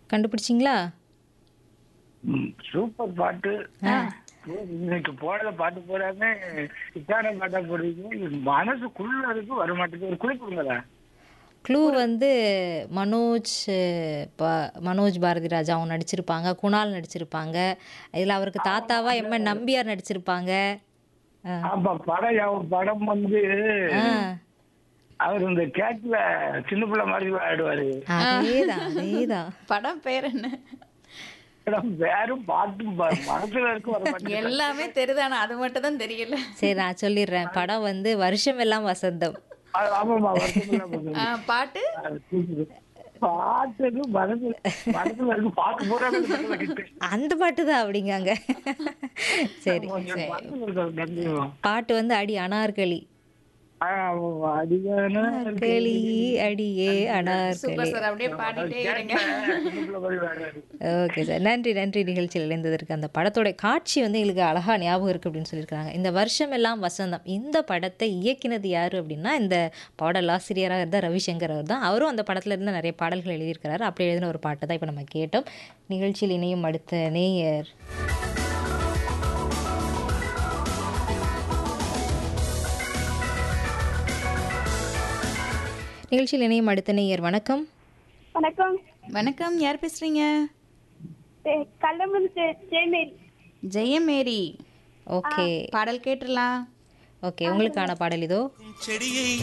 கண்டுபிடிச்சிங்களா ம், சூப்பர் பாட்டு இன்னைக்கு போடுற பாட்டு போடாம இத்தான பாட்டா போடுறீங்க மனசுக்குள்ள இருக்கு வர மாட்டேங்குது ஒரு குழி கொடுங்களா க்ளூ வந்து மனோஜ் அஹ், பா- மனோஜ் பாரதி ராஜா அவங்க நடிச்சிருப்பாங்க குணால் நடிச்சிருப்பாங்க இதில் அவருக்கு தாத்தாவா எம்என் நம்பியார் நடிச்சிருப்பாங்க ஆ. ஆமா படம் யா- படம் வந்து ஆ. அவர் இந்த கேட்ல சின்ன பிள்ளை மாதிரி விளையாடுவாரு அதேதான் அதேதான் படம் பேர் என்ன படம் வேறும் பாட்டும் ப- மனசுல இருக்கு வர மாட்டேங்குது எல்லாமே தெரியுதானா அது மட்டும் தான் தெரியல சரி நான் சொல்லிடுறேன் படம் வந்து வருஷம் எல்லாம் வசந்தம் ஆ- ஆமாமா வருத்தமில்லாம போகுது. ஆ, பாட்டு அது தூக்குது. பாட்டு மனசு மனசுல இருக்கு பாட்டு போட அந்த பாட்டு தான் அப்படிங்காங்க சரி மனசுல இருக்க நன்றியும். பாட்டு வந்து அடி அனார்களி ஆ, அடியான களி அடியே அனார்களி சூப்பர் சார் அப்படியே பாடிட்டே இருங்க சின்ன பிள்ளை மாதிரி விளையாடுவாரு ஓகே சார் நன்றி நன்றி நிகழ்ச்சியில் இணைந்ததற்கு அந்த படத்தோட காட்சி வந்து எங்களுக்கு அழகா ஞாபகம் இருக்குது அப்படின்னு சொல்லியிருக்காங்க இந்த வருஷம் எல்லாம் வசந்தம் இந்த படத்தை இயக்கினது யார் அப்படின்னா இந்த பாடலாசிரியராக இருந்தால் ரவிசங்கர் அவர் தான் அவரும் அந்த படத்துல இருந்து நிறைய பாடல்கள் எழுதியிருக்கிறாரு அப்படி எழுதின ஒரு பாட்டை தான் இப்போ நம்ம கேட்டோம் நிகழ்ச்சியில் இணையும் அடுத்த நேயர் நிகழ்ச்சியில் இணையும் அடுத்த நேயர் வணக்கம் வணக்கம் வணக்கம் யார் பேசுறீங்க கல்லமன் ஜெயமேரி ஜெயமேரி ஓகே பாடல் கேட்டுடலாம் ஓகே உங்களுக்கான பாடல் இதோ செடியை